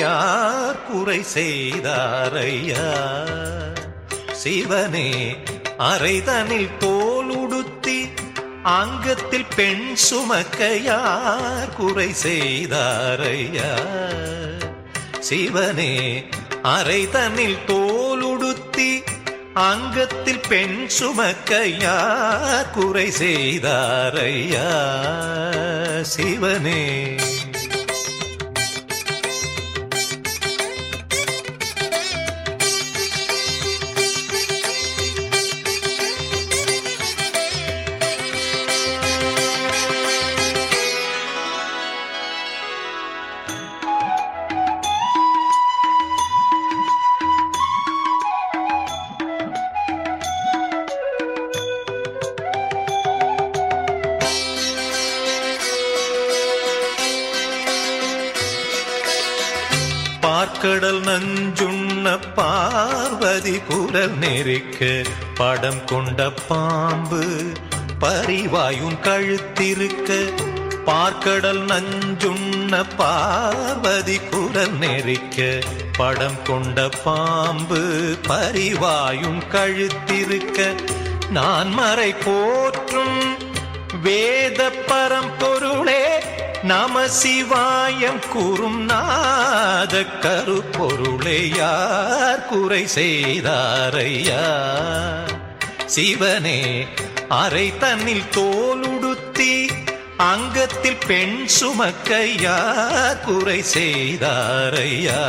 யார் குறை செய்தாரையா சிவனே அரைதனில் தோல் உடுத்தி அங்கத்தில் பெண் சுமக்க யார் குறை செய்தாரையா சிவனே அரைதனில் தோல் உடுத்தி அங்கத்தில் பெண் சுமக்க யார் குறை செய்தாரையா சிவனே பார்க்கடல் நஞ்சுண்ண பார்வதி குரல் நெருக்க படம் கொண்ட பாம்பு பரிவாயும் கழுத்திருக்க பார்க்கடல் நஞ்சுண்ண பார்வதி குரல் நெருக்க படம் கொண்ட பாம்பு பரிவாயும் கழுத்திருக்க நான் மறை போற்றும் வேத பரம்பொருளே நம சிவாயம் கூறும் நாத கருப்பொருளே யார் குறை செய்தாரையா சிவனே அரை தன்னில் தோலுடுத்தி அங்கத்தில் பெண் சுமக்க யார் குறை செய்தாரையா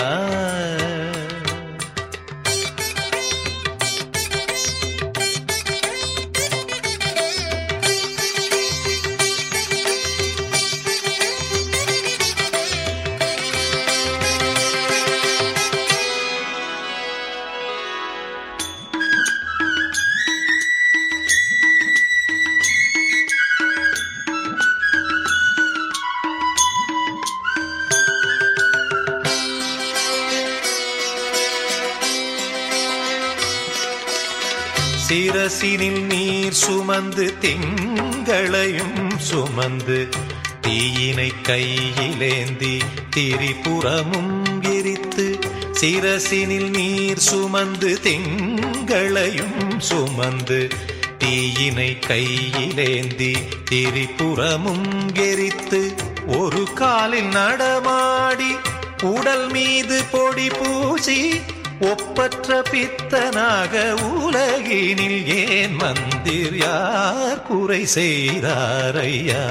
சிரசினில் நீர் சுமந்து திங்களையும் சுமந்து தீயினை கையிலேந்தி திரிபுறமும் எரித்து சிரசினில் நீர் சுமந்து திங்களையும் சுமந்து தீயினை கையிலேந்தி திரிபுறமும் எரித்து ஒரு காலில் நடமாடி உடல் மீது பொடி பூசி ஒப்பற்ற பித்தனாக உலகினில் ஏன் மந்திர் யார் குறை செய்தாரையா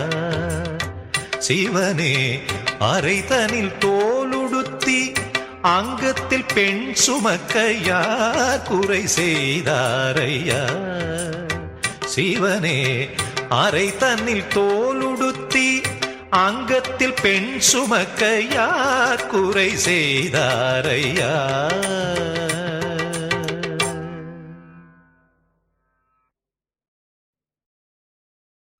சிவனே அரைதனில் தோலுடுத்தி அங்கத்தில் பெண் சுமக்க யார் குறை செய்தாரையா சிவனே அரை தன்னில் தோலுடுத்தி அங்கத்தில் பெண் சுமக்க யார் குறை செய்தாரையா